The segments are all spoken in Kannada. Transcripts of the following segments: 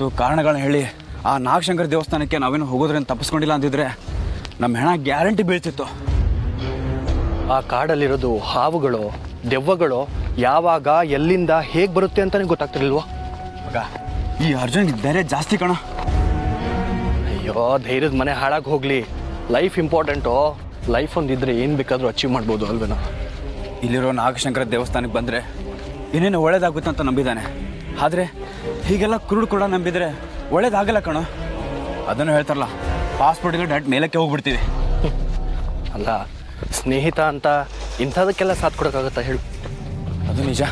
ಮತ್ತು ಕಾರಣಗಳನ್ನ ಹೇಳಿ ಆ ನಾಗಶಂಕರ ದೇವಸ್ಥಾನಕ್ಕೆ ನಾವೇನು ಹೋಗೋದ್ರಿಂದ ತಪ್ಪಿಸ್ಕೊಂಡಿಲ್ಲ ಅಂದಿದ್ರೆ ನಮ್ಮ ಹೆಣ ಗ್ಯಾರಂಟಿ ಬೀಳ್ತಿತ್ತು ಆ ಕಾಡಲ್ಲಿರೋದು ಹಾವುಗಳು ದೆವ್ವಗಳು ಯಾವಾಗ ಎಲ್ಲಿಂದ ಹೇಗೆ ಬರುತ್ತೆ ಅಂತಾನೆ ಗೊತ್ತಾಗ್ತಿರ್ಲಿಲ್ವಾ ಮಗ ಈ ಅರ್ಜುನ್ಗೆ ಧೈರ್ಯ ಜಾಸ್ತಿ ಕಣ ಅಯ್ಯೋ ಧೈರ್ಯದ ಮನೆ ಹಾಳಾಗಿ ಹೋಗ್ಲಿ ಲೈಫ್ ಇಂಪಾರ್ಟೆಂಟು ಲೈಫ್ ಒಂದಿದ್ರೆ ಏನು ಬೇಕಾದರೂ ಅಚೀವ್ ಮಾಡ್ಬೋದು ಅಲ್ವೇನೋ ಇಲ್ಲಿರೋ ನಾಗಶಂಕರ ದೇವಸ್ಥಾನಕ್ಕೆ ಬಂದರೆ ಇನ್ನೇನು ಒಳ್ಳೇದಾಗುತ್ತೆ ಅಂತ ನಂಬಿದ್ದಾನೆ ಆದರೆ ಹೀಗೆಲ್ಲ ಕುರುಡು ಕೂಡ ನಂಬಿದರೆ ಒಳ್ಳೇದಾಗಲ್ಲ ಕಣೋ ಅದನ್ನು ಹೇಳ್ತಾರಲ್ಲ ಪಾಸ್ಪೋರ್ಟ್ ಇಲ್ಲ ಡೈರೆಕ್ಟ್ ಮೇಲಕ್ಕೆ ಹೋಗ್ಬಿಡ್ತೀವಿ ಅಲ್ಲ ಸ್ನೇಹಿತ ಅಂತ ಇಂಥದಕ್ಕೆಲ್ಲ ಸಾಥ್ ಕೊಡೋಕ್ಕಾಗತ್ತಾ ಹೇಳು ಅದು ನಿಜ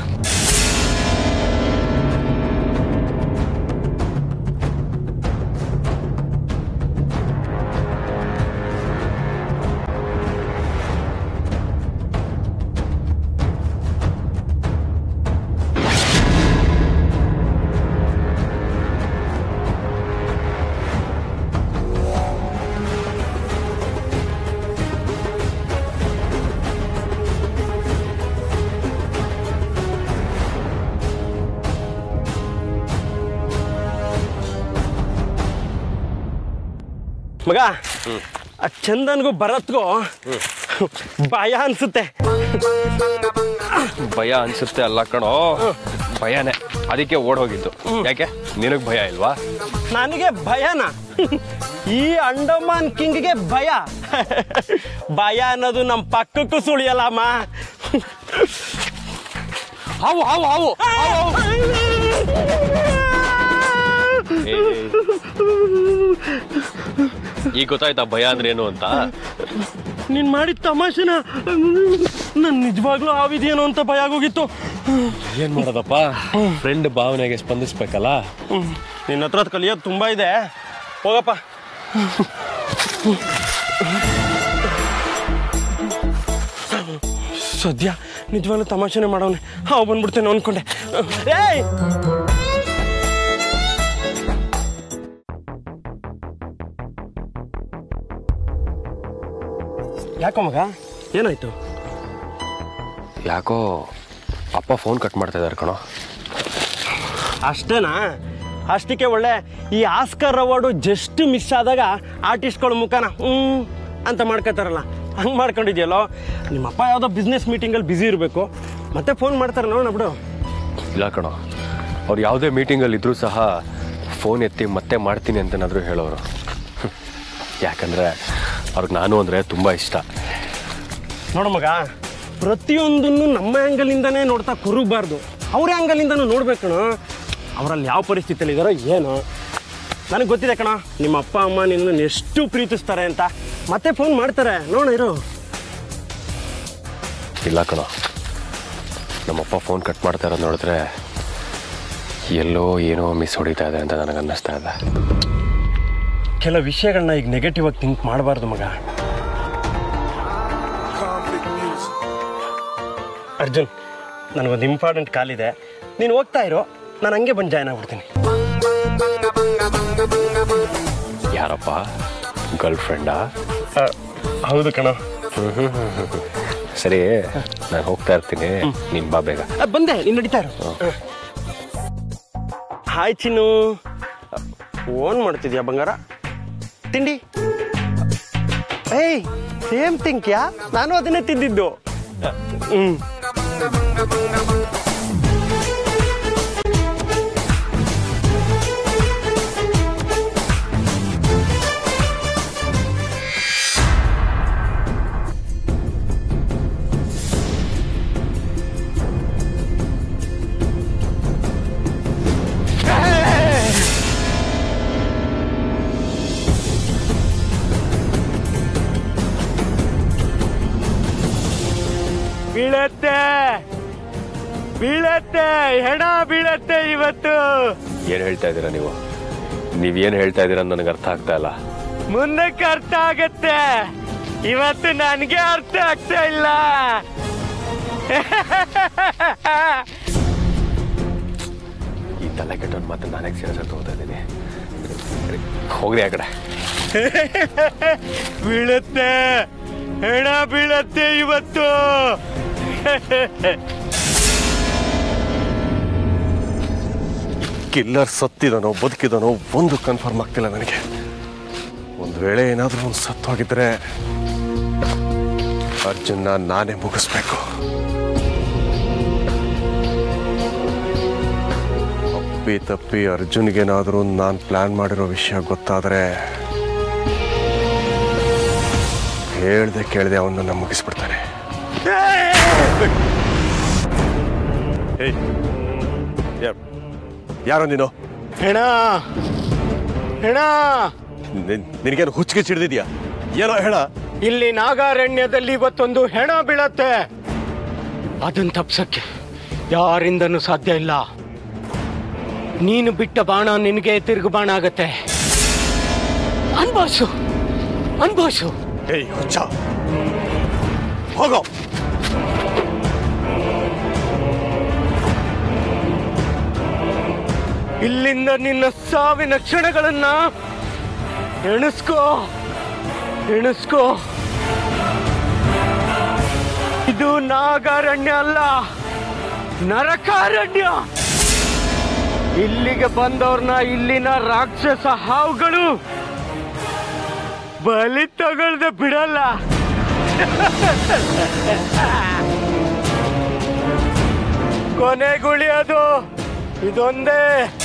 ಮಗ ಆ ಚಂದನ್ಗೂ ಭರತ್ಗೂ ಭಯ ಅನ್ಸುತ್ತೆ ಭಯ ಅನ್ಸುತ್ತೆ ಅಲ್ಲ ಕಣೋ ಭಯನೇ ಅದಕ್ಕೆ ಓಡ್ ಹೋಗಿದ್ದು ಯಾಕೆ ನಿನಗ್ ಭಯ ಇಲ್ವಾ ನನಗೆ ಭಯನ ಈ ಅಂಡಮಾನ್ ಕಿಂಗ್ಗೆ ಭಯ ಭಯ ಅನ್ನೋದು ನಮ್ಮ ಪಕ್ಕಕ್ಕೂ ಸುಳಿಯಲ್ಲಮ್ಮ ಹಾವು ಹಾವು ಹಾವು ಏ, ಈಗ ಗೊತ್ತಾಯ್ತಾ ಭಯ ಅಂದ್ರೆ ಏನು ಅಂತ ನೀನ್ ಮಾಡಿದ ತಮಾಷೆನ ನನ್ ನಿಜವಾಗ್ಲೂ ಆವಿದೇನೋ ಅಂತ ಭಯ ಆಗೋಗಿತ್ತು ಏನ್ ಮಾಡೋದಪ್ಪ ಫ್ರೆಂಡ್ ಭಾವನೆಗೆ ಸ್ಪಂದಿಸ್ಬೇಕಲ್ಲ ನಿನ್ನ ಹತ್ರ ಕಲಿಯೋದು ತುಂಬಾ ಇದೆ ಹೋಗಪ್ಪ ಸದ್ಯ ನಿಜವಾಗ್ಲೂ ತಮಾಷೆನೆ ಮಾಡವನೆ ಹಾವು ಬಂದ್ಬಿಡ್ತೇನೆ ಅನ್ಕೊಂಡೆ ಏಯ್ ಯಾಕೋ ಮಗ ಏನಾಯ್ತು ಯಾಕೋ ಅಪ್ಪ ಫೋನ್ ಕಟ್ ಮಾಡ್ತಾ ಇದಾರೆ ಕಣೋ ಅಷ್ಟೇನಾ ಅಷ್ಟಕ್ಕೆ ಒಳ್ಳೆ ಈ ಆಸ್ಕರ್ ಅವಾರ್ಡು ಜಸ್ಟ್ ಮಿಸ್ ಆದಾಗ ಆರ್ಟಿಸ್ಟ್ಗಳ ಮುಖನ ಹ್ಞೂ ಅಂತ ಮಾಡ್ಕೋತಾರಲ್ಲ ಹಂಗೆ ಮಾಡ್ಕೊಂಡಿದ್ಯಲ್ಲೋ ನಿಮ್ಮಪ್ಪ ಯಾವುದೋ ಬಿಸ್ನೆಸ್ ಮೀಟಿಂಗಲ್ಲಿ ಬ್ಯುಸಿ ಇರಬೇಕು ಮತ್ತೆ ಫೋನ್ ಮಾಡ್ತಾರೆ ನೋಡೋಣ ಬಿಡು ಇಲ್ಲ ಕಣೋ ಅವ್ರು ಯಾವುದೇ ಮೀಟಿಂಗಲ್ಲಿ ಇದ್ರೂ ಸಹ ಫೋನ್ ಎತ್ತಿ ಮತ್ತೆ ಮಾಡ್ತೀನಿ ಅಂತನಾದರೂ ಹೇಳೋರು ಯಾಕಂದರೆ ಅವ್ರಿಗೆ ನಾನು ಅಂದರೆ ತುಂಬ ಇಷ್ಟ ನೋಡು ಮಗ ಪ್ರತಿಯೊಂದನ್ನು ನಮ್ಮ ಆ್ಯಂಗಲಿಂದನೇ ನೋಡ್ತಾ ಕುರುಗಬಾರ್ದು ಅವ್ರ ಆ್ಯಂಗಲಿಂದನೂ ನೋಡ್ಬೇಕು ಕಣ ಅವರಲ್ಲಿ ಯಾವ ಪರಿಸ್ಥಿತಿಯಲ್ಲಿ ಇದ್ದಾರೋ ಏನೋ ನನಗೆ ಗೊತ್ತಿದೆ ಕಣ ನಿಮ್ಮ ಅಪ್ಪ ಅಮ್ಮ ನಿನ್ನನ್ನು ಎಷ್ಟು ಪ್ರೀತಿಸ್ತಾರೆ ಅಂತ ಮತ್ತೆ ಫೋನ್ ಮಾಡ್ತಾರೆ ನೋಡೋಣ ಇರು ಇಲ್ಲ ಕಣೋ ನಮ್ಮಪ್ಪ ಫೋನ್ ಕಟ್ ಮಾಡ್ತಾ ಇರೋದು ನೋಡಿದ್ರೆ ಎಲ್ಲೋ ಏನೋ ಮಿಸ್ ಹೊಡಿತಾ ಇದೆ ಅಂತ ನನಗೆ ಅನ್ನಿಸ್ತಾ ಇದೆ ಕೆಲವು ವಿಷಯಗಳನ್ನ ಈಗ ನೆಗೆಟಿವ್ ಆಗಿ ಥಿಂಕ್ ಮಾಡಬಾರ್ದು ಮಗ ಅರ್ಜುನ್ ನನಗೊಂದು ಇಂಪಾರ್ಟೆಂಟ್ ಕಾಲ್ ಇದೆ ನೀನು ಹೋಗ್ತಾ ಇರೋ ನಾನು ಹಂಗೆ ಬಂದು ಜಾಯ್ನ್ ಆಗ್ಬಿಡ್ತೀನಿ ಯಾರಪ್ಪ ಗರ್ಲ್ ಫ್ರೆಂಡಾ ಆ, ಹೌದು ಕಣ ಸರಿ ನಾನು ಹೋಗ್ತಾ ಇರ್ತೀನಿ ನೀನು ಬಾ ಬೇಗ ಬಂದೆ ನೀನು ನಡೀತಾ ಇರು ಹಾಯ್ ಚಿನ್ನು ಫೋನ್ ಮಾಡ್ತಿದ್ಯಾ ಬಂಗಾರ ತಿಂಡಿ ಏಯ್ ಸೇಮ್ ತಿಂಕ್ಯಾ ನಾನು ಅದನ್ನೇ ತಿಂದಿದ್ದು ಹ್ಮ್ ಬೀಳತ್ತೆ ಬೀಳತ್ತೆ ಹೆಣ ಬೀಳತ್ತೆ ಇವತ್ತು ಏನು ಹೇಳ್ತಾ ಇದ್ದೀರಾ ನೀವು ನೀವೇನು ಹೇಳ್ತಾ ಇದ್ದೀರಾ ಅಂತ ನನಗೆ ಅರ್ಥ ಆಗ್ತಾ ಇಲ್ಲ ಮುಂದಕ್ಕೆ ಅರ್ಥ ಆಗತ್ತೆ ಇವತ್ತು ನನಗೆ ಅರ್ಥ ಆಗ್ತಾ ಇಲ್ಲ ಈ ತಲೆ ಕೆಟ್ಟೋನ್ ಮಾತ್ರ ನಾನೇ ಸೀರಿಯಸ್ ಆಗಿ ತಗೋತಾ ಇದ್ದೀನಿ ಹೋಗ್ರಿ ಆ ಕಡೆ ಬೀಳತ್ತೆ ಹೆಣ ಬೀಳತ್ತೆ ಇವತ್ತು ಕಿಲ್ಲರ್ ಸತ್ತಿದನೋ ಬದುಕಿದನೋ ಒಂದು ಕನ್ಫರ್ಮ್ ಆಗ್ತಿಲ್ಲ ನನಗೆ ಒಂದು ವೇಳೆ ಏನಾದರೂ ಒಂದು ಸತ್ತೋಗಿದ್ರೆ ಅರ್ಜುನ್ನ ನಾನೇ ಮುಗಿಸ್ಬೇಕು ಅಪ್ಪಿ ತಪ್ಪಿ ಅರ್ಜುನ್ಗೇನಾದರೂ ನಾನು ಪ್ಲಾನ್ ಮಾಡಿರೋ ವಿಷಯ ಗೊತ್ತಾದರೆ ಹೇಳ್ದೆ ಕೇಳ್ದೆ ಅವನನ್ನ ಮುಗಿಸ್ಬಿಡ್ತಾನೆ ಏಯ್ ಯಾ- ಯಾರೋ ನೀನು ಹೆಣ ಹೆಣ ನಿನ್- ನಿನಗೇನು ಹುಚ್ಚಿಗೆ ಚಿಡ್ದಿದ್ಯಾ ಏನೋ ಹೇಳ ಇಲ್ಲಿ ನಾಗಾರಣ್ಯದಲ್ಲಿ ಇವತ್ತೊಂದು ಹೆಣ ಬೀಳತ್ತೆ ಅದನ್ನ ತಪ್ಸಕ್ಕೆ ಯಾರಿಂದನೂ ಸಾಧ್ಯ ಇಲ್ಲ ನೀನು ಬಿಟ್ಟ ಬಾಣ ನಿನಗೆ ತಿರುಗು ಬಾಣ ಆಗತ್ತೆ ಅನ್ಭವಿಸು ಅನ್ಭವಿಸು ಏಯ್ ಹುಚ್ಚ ಹೋಗೋ ಇಲ್ಲಿಂದ ನಿನ್ನ ಸಾವಿನ ಕ್ಷಣಗಳನ್ನ ಎಣಿಸ್ಕೋ ಎಣಿಸ್ಕೋ ಇದು ನಾಗಾರಣ್ಯ ಅಲ್ಲ ನರಕಾರಣ್ಯ ಇಲ್ಲಿಗೆ ಬಂದವ್ರನ್ನ ಇಲ್ಲಿನ ರಾಕ್ಷಸ ಹಾವುಗಳು ಬಲಿ ತಗೊಳ್ದೆ ಬಿಡಲ್ಲ ಕೊನೆಗುಳಿಯೋದು ಇದೊಂದೇ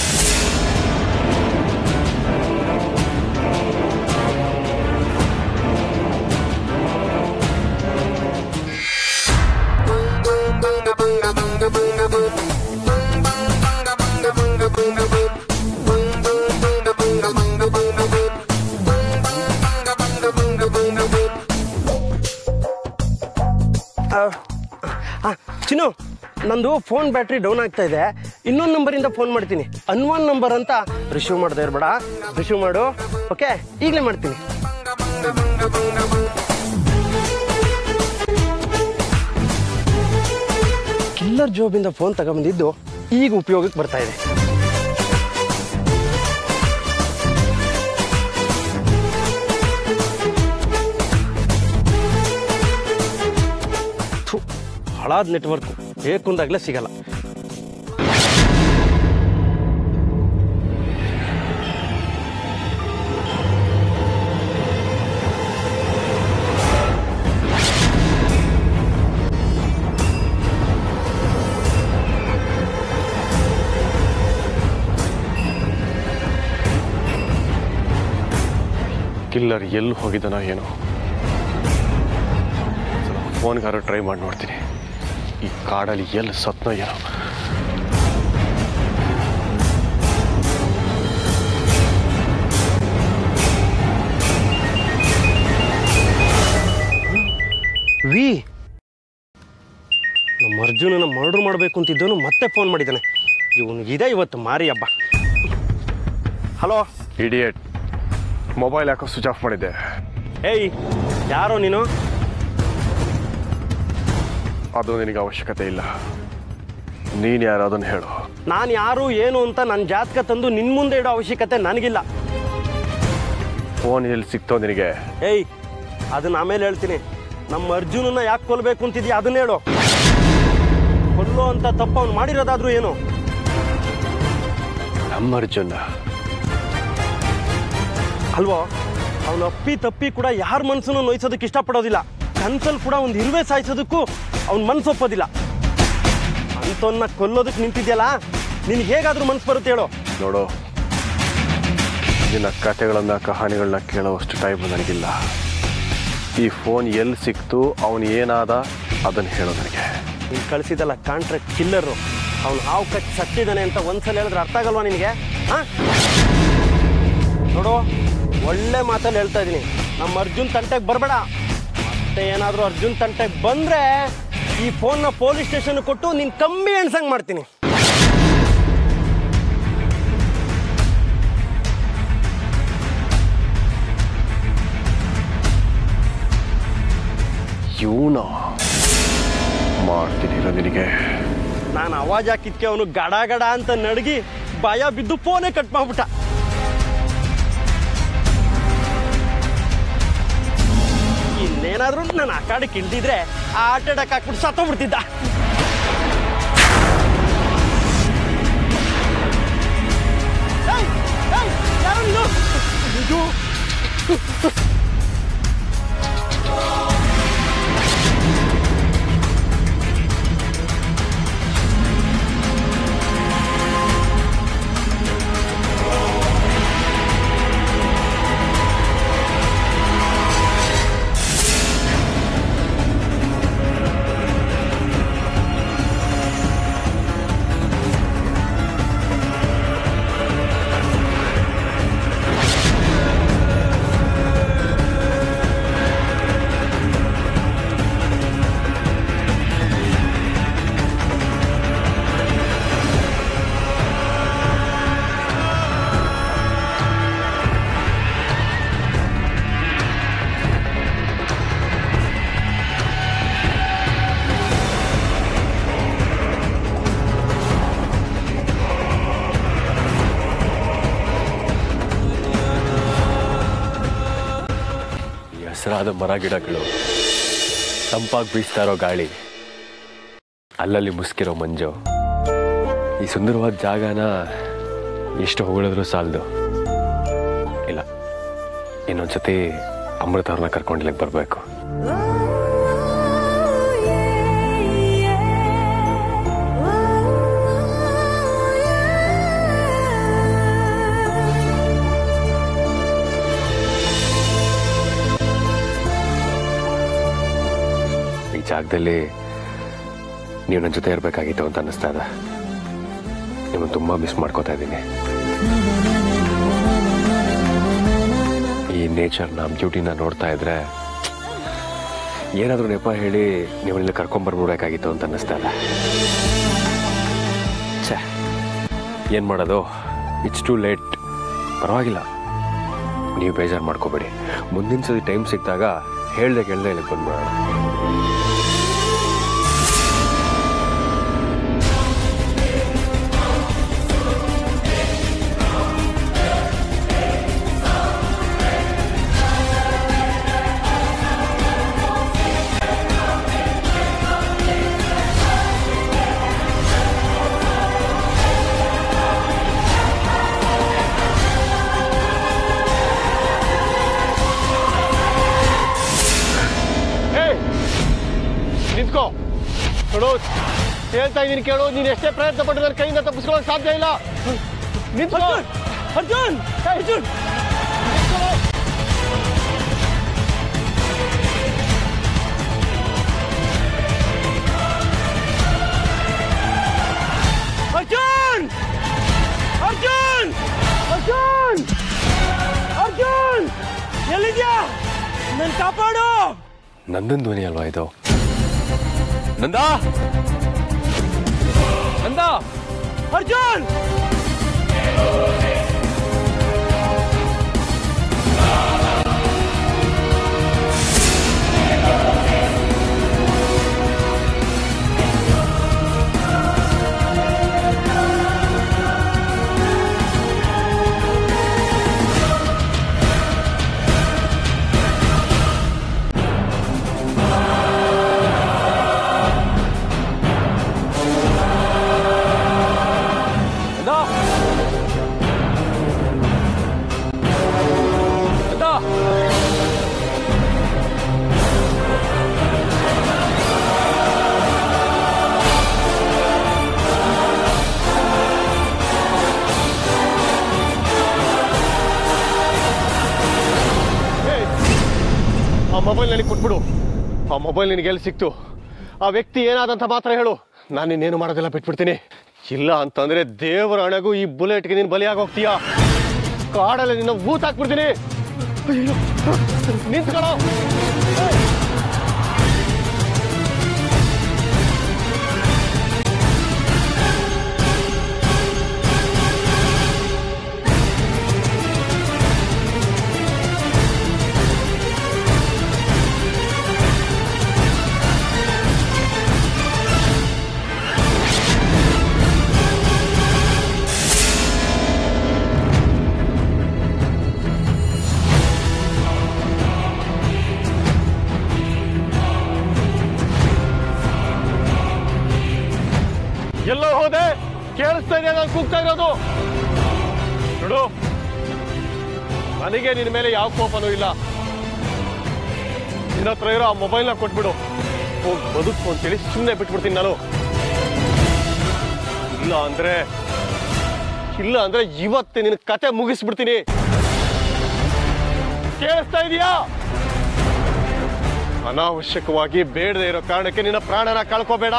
ಆ, ಚಿನ್ನು ನಂದು ಫೋನ್ ಬ್ಯಾಟ್ರಿ ಡೌನ್ ಆಗ್ತಾ ಇದೆ ಇನ್ನೊಂದು ನಂಬರಿಂದ ಫೋನ್ ಮಾಡ್ತೀನಿ ಅನ್ವಾನ್ ನಂಬರ್ ಅಂತ ರಿಸೀವ್ ಮಾಡದೆ ಇರ್ಬೇಡ ರಿಸೀವ್ ಮಾಡು ಓಕೆ ಈಗಲೇ ಮಾಡ್ತೀನಿ ಕಿಲ್ಲರ್ ಜಾಬಿಂದ ಫೋನ್ ತಗೊಂಬಂದಿದ್ದು ಈಗ ಉಪಯೋಗಕ್ಕೆ ಬರ್ತಾ ಇದೆ ಥು, ಹಾಳಾದ ನೆಟ್ವರ್ಕ್ ಬೇಕುಂದಾಗಲೇ ಸಿಗಲ್ಲ ಕಿಲ್ಲರ್ ಎಲ್ಲಿ ಹೋಗಿದ್ದಾನೋ ಏನೋ ಫೋನ್ಗಾರು ಟ್ರೈ ಮಾಡಿ ನೋಡ್ತೀನಿ ಈ ಕಾಡಲ್ಲಿ ಎಲ್ಲಿ ಸತ್ನೋ ಏನೋ ವಿ ನಮ್ಮ ಅರ್ಜುನನ ಮರ್ಡರ್ ಮಾಡಬೇಕು ಅಂತಿದ್ದವನು ಮತ್ತೆ ಫೋನ್ ಮಾಡಿದ್ದಾನೆ ಇವನಿಗಿದೆ ಇವತ್ತು ಮಾರಿ ಹಬ್ಬ ಹಲೋ ಇಡಿಯೇಟ್ ಮೊಬೈಲ್ ಯಾಕೋ ಸ್ವಿಚ್ ಆಫ್ ಮಾಡಿದ್ದೆ ಏಯ್ ಯಾರೋ ನೀನು ಅದು ನಿನಗೆ ಅವಶ್ಯಕತೆ ಇಲ್ಲ ನೀನು ಯಾರು ಅದನ್ನು ಹೇಳು ನಾನು ಯಾರು ಏನು ಅಂತ ನನ್ನ ಜಾತಕ ತಂದು ನಿನ್ನ ಮುಂದೆ ಇಡೋ ಅವಶ್ಯಕತೆ ನನಗಿಲ್ಲ ಫೋನ್ ಎಲ್ಲಿ ಸಿಕ್ತೋ ನಿನಗೆ ಏಯ್ ಅದನ್ನ ಆಮೇಲೆ ಹೇಳ್ತೀನಿ ನಮ್ಮ ಅರ್ಜುನನ್ನ ಯಾಕೆ ಕೊಲ್ಬೇಕು ಅಂತಿದ್ಯಾ ಅದನ್ನ ಹೇಳು ಕೊಲ್ಲೋ ಅಂತ ತಪ್ಪು ಅವ್ನು ಮಾಡಿರೋದಾದ್ರೂ ಏನು ನಮ್ಮ ಅರ್ಜುನ ಅಲ್ವೋ ಅವನು ಅಪ್ಪಿ ತಪ್ಪಿ ಕೂಡ ಯಾರ ಮನಸ್ಸನ್ನು ನೋಯಿಸೋದಕ್ಕೆ ಇಷ್ಟಪಡೋದಿಲ್ಲ ಕನ್ಸಲ್ಲಿ ಕೂಡ ಒಂದು ಇರುವೆ ಸಾಯಿಸೋದಕ್ಕೂ ಅವ್ನ ಮನ್ಸು ಒಪ್ಪೋದಿಲ್ಲ ಅಂಥವನ್ನ ಕೊಲ್ಲೋದಕ್ಕೆ ನಿಂತಿದ್ಯಲ್ಲ ನಿನ್ಗೆ ಹೇಗಾದ್ರೂ ಮನ್ಸು ಬರುತ್ತೆ ಹೇಳು ನೋಡು ನಿನ್ನ ಕತೆಗಳನ್ನ ಕಹಾನಿಗಳನ್ನ ಕೇಳೋವಷ್ಟು ಟೈಮ್ ನನಗಿಲ್ಲ ಈ ಫೋನ್ ಎಲ್ಲಿ ಸಿಕ್ತು ಅವನು ಏನಾದ ಅದನ್ನು ಹೇಳು ನನಗೆ ನೀನು ಕಳಿಸಿದಲ್ಲ ಕಾಂಟ್ರಾಕ್ಟ್ ಕಿಲ್ಲರು ಅವ್ನು ಹಾವು ಕಚ್ಚಿ ಸತ್ತಿದ್ದಾನೆ ಅಂತ ಒಂದ್ಸಲ ಹೇಳಿದ್ರೆ ಅರ್ಥ ಆಗಲ್ವಾ ನಿನಗೆ ಹಾ ನೋಡು ಒಳ್ಳೆ ಮಾತಲ್ಲಿ ಹೇಳ್ತಾ ಇದ್ದೀನಿ ನಮ್ಮ ಅರ್ಜುನ್ ತಂಟೆಗೆ ಬರಬೇಡ ಮತ್ತೆ ಏನಾದರೂ ಅರ್ಜುನ್ ತಂಟೆಗೆ ಬಂದರೆ ಈ ಫೋನ್ನ ಪೊಲೀಸ್ ಸ್ಟೇಷನ್ ಕೊಟ್ಟು ನೀನು ಕಮ್ಮಿ ಎಣ್ಸಂಗೆ ಮಾಡ್ತೀನಿ ಇವನ ಮಾಡ್ತೀನಿ ಇರು ನಿನಗೆ ನಾನು ಅವಾಜ್ ಹಾಕಿದ್ಕೆ ಅವನು ಗಡ ಗಡ ಅಂತ ನಡಗಿ ಭಯ ಬಿದ್ದು ಫೋನೇ ಕಟ್ ಮಾಡ್ಬಿಟ್ಟ ಇನ್ನೇನಾದ್ರೂ ನಾನು ಆ ಕಾಡಕ್ಕೆ ಇಳ್ದಿದ್ರೆ ಆ ಆಟ ಆಡಕ್ಕೆ ಹಾಕ್ಬಿಟ್ಟು ಸತ್ತೋಗ್ಬಿಡ್ತಿದ್ದ ಈ ಹಸಿರಾದ ಮರ ಗಿಡಗಳು ತಂಪಾಗಿ ಬೀಸ್ತಾ ಇರೋ ಗಾಳಿ ಅಲ್ಲಲ್ಲಿ ಮುಸ್ಕಿರೋ ಮಂಜು ಈ ಸುಂದರವಾದ ಜಾಗನ ಎಷ್ಟು ಹೊಗಳಿದ್ರು ಸಾಲದು ಇಲ್ಲ ಇನ್ನೊಂದ್ಸತಿ ಅಮೃತ ಅವ್ರನ್ನ ಕರ್ಕೊಂಡು ಇಲ್ಲಿಗೆ ಬರಬೇಕು ಈ ಜಾಗದಲ್ಲಿ ನೀವು ನನ್ನ ಜೊತೆ ಇರಬೇಕಾಗಿತ್ತು ಅಂತ ಅನ್ನಿಸ್ತಾ ಇದೆ ನಿಮ್ಮನ್ನು ತುಂಬ ಮಿಸ್ ಮಾಡ್ಕೋತಾ ಇದ್ದೀನಿ ಈ ನೇಚರ್ನ ಬ್ಯೂಟಿನ ನೋಡ್ತಾ ಇದ್ರೆ ಏನಾದರೂ ನೆಪ ಹೇಳಿ ನೀವು ಇಲ್ಲಿ ಕರ್ಕೊಂಬರ್ಬಿಡ್ಬೇಕಾಗಿತ್ತು ಅಂತ ಅನ್ನಿಸ್ತಾ ಇದೆ ಛೇ ಏನು ಮಾಡೋದು ಇಟ್ಸ್ ಟು ಲೇಟ್ ಪರವಾಗಿಲ್ಲ ನೀವು ಬೇಜಾರು ಮಾಡ್ಕೋಬೇಡಿ ಮುಂದಿನ ಸತಿ ಟೈಮ್ ಸಿಕ್ಕಿದಾಗ ಹೇಳ್ದೆ ಕೇಳ್ದೆ ಇಲ್ಲಿಗೆ ಬಂದ್ಬಿಡೋಣ ನಿಂತ್ಕೋ ನೋಡು ಹೇಳ್ತಾ ಇದ್ದೀನಿ ಕೇಳು ನೀನು ಎಷ್ಟೇ ಪ್ರಯತ್ನ ಪಟ್ಟು ನನ್ನ ಕೈಯಿಂದ ತಪ್ಪಿಸ್ಕೊಳ್ಳೋಕೆ ಸಾಧ್ಯ ಇಲ್ಲ ನಿಂತ್ಕೋ ಅರ್ಜುನ್ ಅರ್ಜುನ್ ಅರ್ಜುನ್ ಅರ್ಜುನ್ ಅರ್ಜುನ್ ಅರ್ಜುನ್ ಎಲ್ಲಿದ್ಯಾ ನನ್ ಕಾಪಾಡು ನಂದನ್ ಧ್ವನಿ ಅಲ್ವಾ ಇದು ನಂದ ನಂದ ಅರ್ಜುನ್ ನಂದ ನಂದ ಆ ಮೊಬೈಲ್ ನನಗೆ ಕೊಟ್ಬಿಡು ಆ ಮೊಬೈಲ್ ನಿನಗೆ ಎಲ್ಲಿ ಸಿಕ್ತು ಆ ವ್ಯಕ್ತಿ ಏನಾದಂತ ಮಾತ್ರ ಹೇಳು ನಾನು ಇನ್ನೇನು ಮಾಡೋದೆಲ್ಲ ಬಿಟ್ಬಿಡ್ತೀನಿ ಇಲ್ಲ ಅಂತಂದ್ರೆ ದೇವರ ಹಣೆಗೂ ಈ ಬುಲೆಟ್ಗೆ ನೀನು ಬಲಿಯಾಗಿ ಹೋಗ್ತೀಯಾ ಕಾಡಲ್ಲಿ ನಿನ್ನ ಊತ ಹಾಕ್ಬಿಡ್ತೀನಿ ಅಯ್ಯೋ, ನಿಂತ್ಕೊಳ್ಳೋ ಎಲ್ಲೋ ಹೋದೆ ಕೇಳಿಸ್ತಾ ಇದೆ ನಾನು ಕೂಗ್ತಾ ಇರೋದು ನೋಡು ನನಗೆ ನಿನ್ನ ಮೇಲೆ ಯಾವ ಕೋಪನೂ ಇಲ್ಲ ನಿನ್ನ ಹತ್ರ ಇರೋ ಆ ಮೊಬೈಲ್ನ ಕೊಟ್ಬಿಡು ಹೋಗಿ ಬದುಕು ಅಂತೇಳಿ ಸುಮ್ಮನೆ ಬಿಟ್ಬಿಡ್ತೀನಿ ನಾನು ಇಲ್ಲ ಅಂದ್ರೆ ಇಲ್ಲ ಅಂದ್ರೆ ಇವತ್ತೇ ನಿನ್ನ ಕತೆ ಮುಗಿಸ್ಬಿಡ್ತೀನಿ ಕೇಳಿಸ್ತಾ ಇದೀಯಾ ಅನಾವಶ್ಯಕವಾಗಿ ಬೇಡದೆ ಇರೋ ಕಾರಣಕ್ಕೆ ನಿನ್ನ ಪ್ರಾಣನ ಕಳ್ಕೋಬೇಡ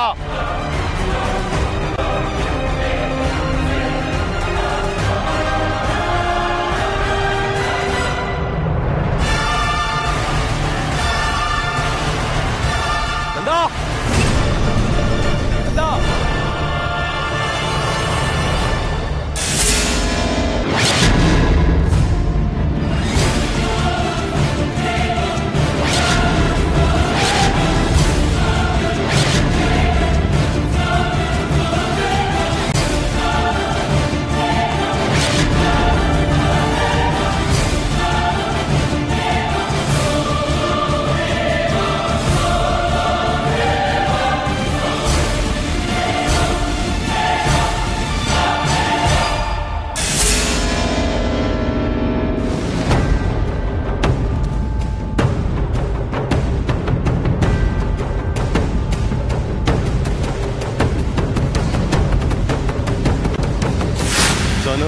ಸೋನು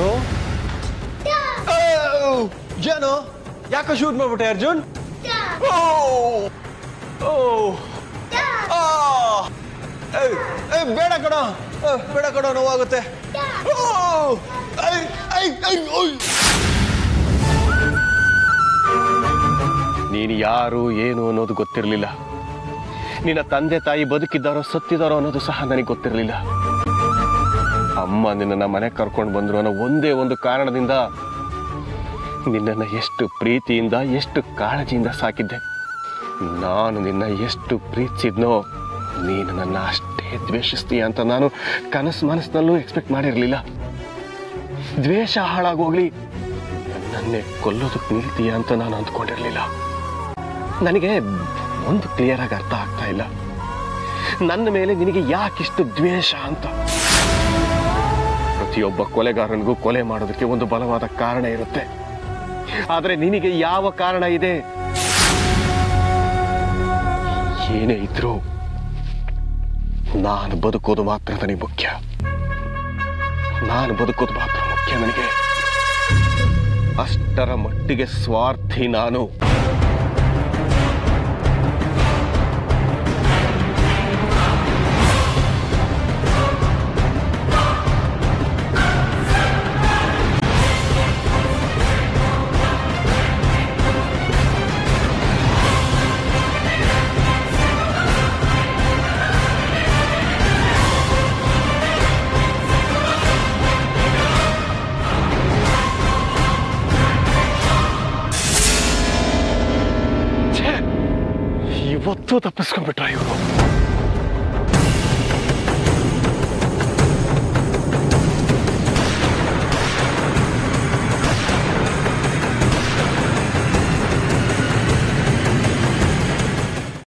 ಜನು ಯಾಕೆ ಶೂಟ್ ಮಾಡ್ಬಿಟ್ಟೆ ಅರ್ಜುನ್ ಓ! ಓ! ಆ! ಏಯ್, ಏಯ್, ಬೇಡ ಕಣ ಏಯ್, ಬೇಡ ಕಣ ನೋವಾಗುತ್ತೆ ಓ! ಐ, ಐ, ಐ, ಓಯ್! ನೀನು ಯಾರು ಏನು ಅನ್ನೋದು ಗೊತ್ತಿರಲಿಲ್ಲ ನಿನ್ನ ತಂದೆ ತಾಯಿ ಬದುಕಿದ್ದಾರೋ ಸತ್ತಿದ್ದಾರೋ ಅನ್ನೋದು ಸಹ ನನಗೆ ಗೊತ್ತಿರಲಿಲ್ಲ ಅಮ್ಮ ನಿನ್ನನ್ನ ಮನೆ ಕರ್ಕೊಂಡು ಬಂದ್ರು ಅನ್ನೋ ಒಂದೇ ಒಂದು ಕಾರಣದಿಂದ ನಿನ್ನನ್ನು ಎಷ್ಟು ಪ್ರೀತಿಯಿಂದ ಎಷ್ಟು ಕಾಳಜಿಯಿಂದ ಸಾಕಿದ್ದೆ ನಾನು ನಿನ್ನ ಎಷ್ಟು ಪ್ರೀತಿಸಿದ್ನೋ ನೀನು ನನ್ನ ಅಷ್ಟೇ ದ್ವೇಷಿಸ್ತೀಯ ಅಂತ ನಾನು ಕನಸು ಮನಸ್ಸಿನಲ್ಲೂ ಎಕ್ಸ್ಪೆಕ್ಟ್ ಮಾಡಿರಲಿಲ್ಲ ದ್ವೇಷ ಹಾಳಾಗೋಗ್ಲಿ ನನ್ನೇ ಕೊಲ್ಲೋದಕ್ಕೆ ನಿಲ್ತೀಯ ಅಂತ ನಾನು ಅಂದ್ಕೊಂಡಿರಲಿಲ್ಲ ನನಗೆ ಒಂದು ಕ್ಲಿಯರ್ ಆಗಿ ಅರ್ಥ ಆಗ್ತಾ ಇಲ್ಲ ನನ್ನ ಮೇಲೆ ನಿನಗೆ ಯಾಕಿಷ್ಟು ದ್ವೇಷ ಅಂತ ಪ್ರತಿಯೊಬ್ಬ ಕೊಲೆಗಾರನಿಗೂ ಕೊಲೆ ಮಾಡೋದಕ್ಕೆ ಒಂದು ಬಲವಾದ ಕಾರಣ ಇರುತ್ತೆ ಆದರೆ ನಿನಗೆ ಯಾವ ಕಾರಣ ಇದೆ ಏನೇ ಇದ್ರೂ ನಾನು ಬದುಕೋದು ಮಾತ್ರ ನನಗೆ ಮುಖ್ಯ ನಾನು ಬದುಕೋದು ಮಾತ್ರ ಮುಖ್ಯ ನನಗೆ ಅಷ್ಟರ ಮಟ್ಟಿಗೆ ಸ್ವಾರ್ಥಿ ನಾನು ಛೇ, ಇವತ್ತು ತಪ್ಪಿಸ್ಕೊಂಡ್ಬಿಟ್ರ ಇವರು